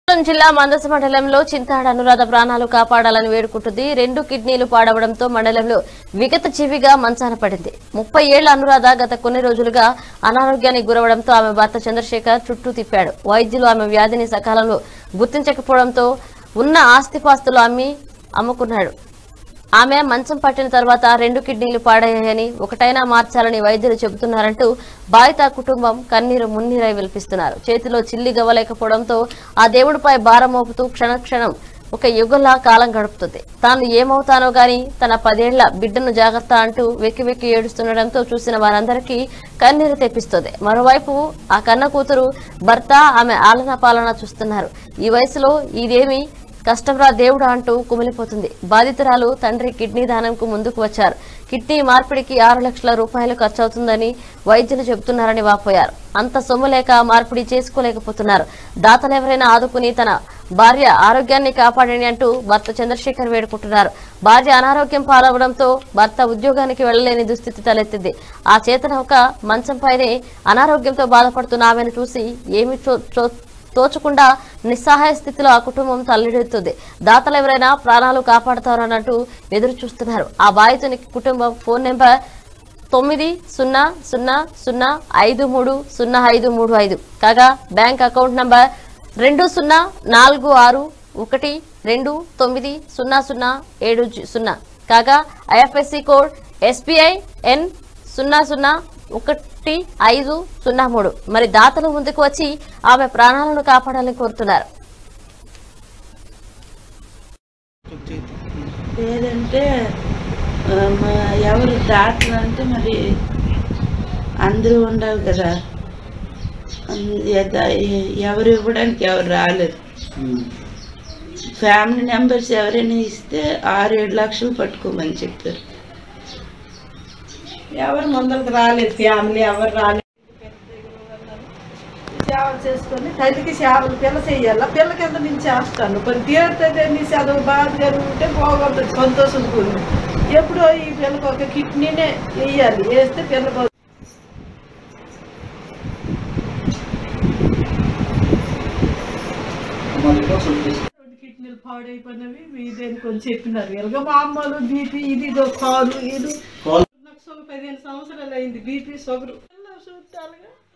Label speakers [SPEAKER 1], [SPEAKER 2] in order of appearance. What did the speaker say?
[SPEAKER 1] శ్రీకాకుళం జిల్లా మందస మండలంలో చింతాడ అనురాధ ప్రాణాలు కాపాడాలని వేడుకుంటుంది రెండు కిడ్నీలు పాడవడంతో మండలంలో విగత జీవిగా మంచాన పడింది ముప్పై ఏళ్ల అనురాధ గత కొన్ని రోజులుగా అనారోగ్యానికి గురవడంతో ఆమె భర్త చంద్రశేఖర్ చుట్టూ తిప్పాడు వైద్యులు ఆమె వ్యాధిని సకాలంలో గుర్తించకపోవడంతో ఉన్న ఆస్తిపాస్తులు అమ్మి అమ్ముకున్నాడు ఆమె మంచం పట్టిన తర్వాత రెండు కిడ్నీలు పాడయ్యాయని ఒకటైనా మార్చాలని వైద్యులు చెబుతున్నారంటూ బాధిత కుటుంబం కన్నీరు మున్నీరై విలిపిస్తున్నారు చేతిలో చిల్లి గవ్వలేకపోవడంతో ఆ దేవుడిపై భారం మోపుతూ క్షణక్షణం ఒక యుగంలా కాలం గడుపుతుంది తాను ఏమవుతానో గాని తన పదేళ్ల బిడ్డను జాగ్రత్త అంటూ వెక్కి వెక్కి ఏడుస్తుండడంతో చూసిన వారందరికీ కన్నీరు తెప్పిస్తుంది మరోవైపు ఆ కన్న కూతురు భర్త ఆమె ఆలన పాలన చూస్తున్నారు ఈ వయసులో ఇదేమి కష్టంరా దేవుడా అంటూ కుమిలిపోతుంది బాధితురాలు తండ్రి కిడ్నీ దానంకు ముందుకు వచ్చారు కిడ్నీ మార్పిడికి ఆరు లక్షల రూపాయలు ఖర్చవుతుందని వైద్యులు చెబుతున్నారని వాపోయారు అంత సొమ్ము లేక మార్పిడి చేసుకోలేకపోతున్నారు దాతలెవరైనా ఆదుకుని తన భార్య ఆరోగ్యాన్ని కాపాడని అంటూ భర్త చంద్రశేఖర్ వేడుకుంటున్నారు భార్య అనారోగ్యం పాలవడంతో భర్త ఉద్యోగానికి వెళ్లలేని దుస్థితి తలెత్తింది ఆ చేతన ఒక మంచంపైనే అనారోగ్యంతో బాధపడుతున్న ఆమెను చూసి ఏమి చో- చో- తోచకుండా నిస్సహాయ స్థితిలో ఆ కుటుంబం తల్లడిల్లుతుంది దాతలు ఎవరైనా ప్రాణాలు కాపాడుతారన్నట్టు ఎదురు చూస్తున్నారు ఆ బాధితుని కుటుంబం ఫోన్ నెంబర్ తొమ్మిది సున్నా సున్నా సున్నా ఐదు మూడు సున్నా ఐదు మూడు ఐదు కాగా బ్యాంక్ అకౌంట్ నంబర్ రెండు సున్నా నాలుగు ఆరు ఒకటి రెండు తొమ్మిది సున్నా సున్నా ఏడు జీ- సున్నా కాగా ఐఎఫ్ఎస్సి కోడ్ ఎస్బీఐ ఎన్ సున్నా సున్నా ఒకటి ఐదు సున్నా మూడు మరి దాతలు ముందుకు వచ్చి ఆమె ప్రాణాలను కాపాడాలని కోరుతున్నారు
[SPEAKER 2] లేదంటే ఆ, మా ఎవరు డాక్టర్ అంటే మరి అందరూ ఉండాలి కదా అన్- ఎద- ఎ- ఎవరు ఇవ్వడానికి ఎవరు రాలేదు ఫ్యామిలీ మెంబర్స్ ఎవరైనా ఇస్తే ఆరు ఏడు లక్షలు పట్టుకోమని చెప్పారు
[SPEAKER 3] ఎవరు ముందరికి రాలేదు ఫ్యామిలీ ఎవరు రాలేదు సేవలు చేసుకొని తల్లికి సేవలు పిల్ల చెయ్యాల పిల్లకి ఎంత నేను చేస్తాను కొన్ని తీరుతుంది నీ చదువు బాధ జరుగుతుంటే పోగొడుతుంది సంతోషం కూలి ఎప్పుడో ఈ పిల్లకి ఒక కిడ్నీనే వేయాలి వేస్తే పిల్లకి రెండు కిడ్నీలు పాడైపోయినవి ఇదేని కొంచెం చెప్పినారు ఎలాగో మా అమ్మలు బీపీ ఇది ఇదో కాలు ఇది నాకు పదిహేను సంవత్సరాలు అయింది బీపీ షుగర్ చూస్తారుగా